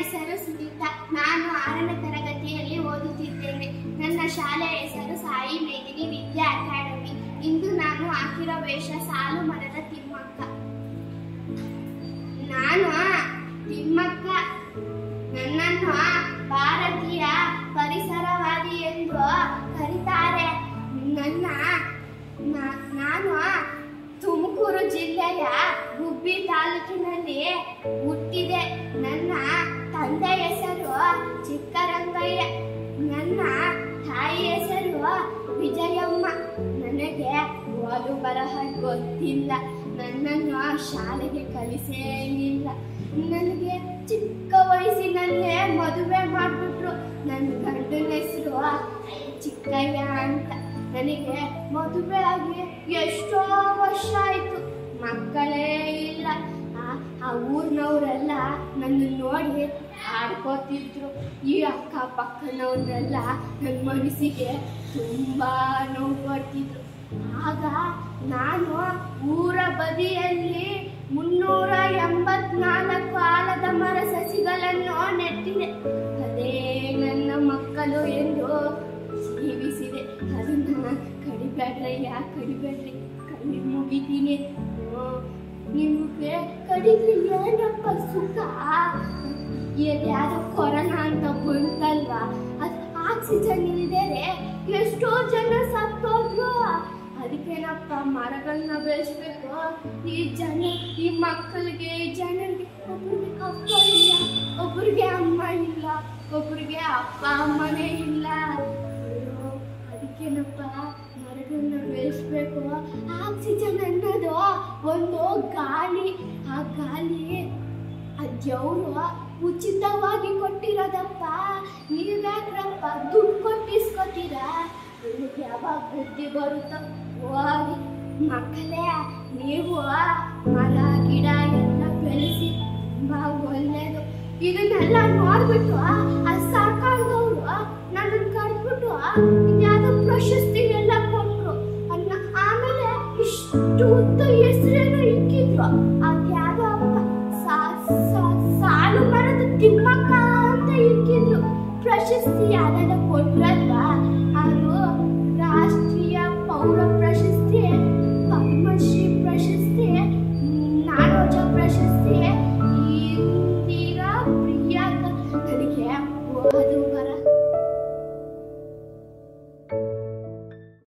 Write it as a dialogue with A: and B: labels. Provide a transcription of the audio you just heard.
A: ಹೆಸರು ಸುನೀತಾ ನಾನು ಆರನೇ ತರಗತಿಯಲ್ಲಿ ಓದುತ್ತಿದ್ದೇನೆ ನನ್ನ ಶಾಲೆಯ ಹೆಸರು ಸಾಯಿ ಮೇದಿನಿ ವಿದ್ಯಾ ಅಕಾಡೆಮಿ ಇಂದು ನಾನು ಹಾಕಿರೋ ವೇಷ ಸಾಲು ಮರದ ತಿಮ್ಮಕ್ಕ ನಾನು ತಿಮ್ಮಕ್ಕ ನನ್ನನ್ನು ಭಾರತೀಯ ಪರಿಸರವಾದಿ ಎಂದು ಕರೀತಾರೆ ನನ್ನ ನಾ- ನಾನು ತುಮಕೂರು ಜಿಲ್ಲೆಯ ಗುಬ್ಬಿ ತಾಲೂಕಿನಲ್ಲಿ ಹುಟ್ಟಿದೆ ನನ್ನ ತಂದೆ ಹೆಸರು ಚಿಕ್ಕರಂಗಯ್ಯ ನನ್ನ ತಾಯಿ ಹೆಸರು ವಿಜಯಮ್ಮ ನನಗೆ ಓದು ಬರಹ ಗೊತ್ತಿಲ್ಲ ನನ್ನನ್ನು ಶಾಲೆಗೆ ಕಲಿಸೇನಿಲ್ಲ ನನಗೆ ಚಿಕ್ಕ ವಯಸ್ಸಿನಲ್ಲೇ ಮದುವೆ ಮಾಡಿಬಿಟ್ರು ನನ್ನ ಗಂಡನ ಹೆಸರು ಚಿಕ್ಕಯ್ಯ ಅಂತ ನನಗೆ ಮದುವೆ ಆಗಿ ಎಷ್ಟೋ ವರ್ಷ ಆಯ್ತು ಮಕ್ಕಳೇ ಇಲ್ಲ ಆ- ಆ ಊರಿನವರೆಲ್ಲ ನನ್ನ ನೋಡಿ ಆಡ್ಕೋತಿದ್ರು ಈ ಅಕ್ಕಪಕ್ಕನವನ್ನೆಲ್ಲ ನನ್ನ ಮನಸ್ಸಿಗೆ ತುಂಬಾ ನೋವು ಕೊಡ್ತಿದ್ರು ಆಗ ನಾನು ಊರ ಬದಿಯಲ್ಲಿ ಮುನ್ನೂರ ಎಂಬತ್ನಾಲ್ಕು ಆಲದ ಮರ ಸಸಿಗಳನ್ನು ನೆಟ್ಟಿದೆ ಅದೇ ನನ್ನ ಮಕ್ಕಳು ಎಂದು ಜೀವಿಸಿದೆ ಅದನ್ನ ಕಡಿಬೇಡ್ರಯ್ಯ ಕಡಿಬೇಡ್ರಿ ಕೈ ಮುಗಿತೀನಿ ಹ್ಮ್. ನಿಮಗೆ ಕಡಿದ್ರೆ ಏನಪ್ಪ ಸುಖ ಯಾವ್ದೋ ಕೊರೋನಾ ಅಂತ ಬಂತಲ್ವಾ ಅದು ಆಕ್ಸಿಜನ್ ಇಲ್ದೇನೆ ಎಷ್ಟೋ ಜನ ಸತ್ತೋದ್ರು ಅದಕ್ಕೇನಪ್ಪ ಮರಗಳನ್ನ ಬೆಳೆಸ್ಬೇಕು ಈ ಜನ ಈ ಮಕ್ಕಳಿಗೆ ಈ ಜನರಿಗೆ ಒಬ್ರಿಗೆ ಅಪ್ಪ ಇಲ್ಲ ಒಬ್ರಿಗೆ ಅಮ್ಮ ಇಲ್ಲ ಒಬ್ರಿಗೆ ಅಪ್ಪ ಅಮ್ಮನೇ ಇಲ್ಲ ಅಯ್ಯೋ ಅದಕ್ಕೇನಪ್ಪ ಮರಗಳನ್ನ ಬೆಳೆಸ್ಬೇಕು ಆಕ್ಸಿಜನ್ ಅನ್ನೋದು ಒಂದು ಗಾಳಿ ಆ ಗಾಳಿ ಆ ದೇವ್ರು ಉಚಿತವಾಗಿ ಕೊಟ್ಟಿರೋದಪ್ಪ ನೀವ್ಯಾಕ್ರಪ್ಪ ದುಡ್ಡು ಕೊಟ್ಟಿಸ್ಕೊತೀರಾ ನಿಮಗೆ ಯಾವಾಗ ಬುದ್ಧಿ ಬರುತ್ತೋ ಹೋಗಿ ಮಕ್ಕಳೇ ನೀವು ಮರ ಗಿಡ ಎಲ್ಲ ಬೆಳೆಸಿ ತುಂಬಾ ಒಳ್ಳೇದು ಇದನ್ನೆಲ್ಲ ನೋಡ್ಬಿಟ್ಟು ಆ ಸರ್ಕಾರದವರು ನನ್ನನ್ನು ಕರೆದ್ಬಿಟ್ಟು ಇನ್ಯಾವುದೋ ಪ್ರಶಸ್ತಿನೆಲ್ಲ ಕೊಟ್ರು ಅನ್ನ ಆಮೇಲೆ ಇಷ್ಟು ಉದ್ದ ಹೆಸರೇನೋ ಇಕ್ಕಿದ್ರು ಅದ್ಯಾವುದೋ ಅಪ್ಪ ಸಾ- ಸಾ- ಸಾಲು ಮರದ ತಿಮ್ಮಕ್ಕ ಅಂತ ಇಕ್ಕಿದ್ರು ಪ್ರಶಸ್ತಿ ಯಾವ್ದಾರ ಕೊಟ್ರಲ್ವಾ ಅದು ರಾಷ್ಟ್ರೀಯ ಪೌರ ಪ್ರಶಸ್ತಿ ಪದ್ಮಶ್ರೀ ಪ್ರಶಸ್ತಿ ನಾಡೋಜ ಪ್ರಶಸ್ತಿ ಇಂದಿರಾ ಪ್ರಿಯಾಂಕ ನನಗೆ ಅದು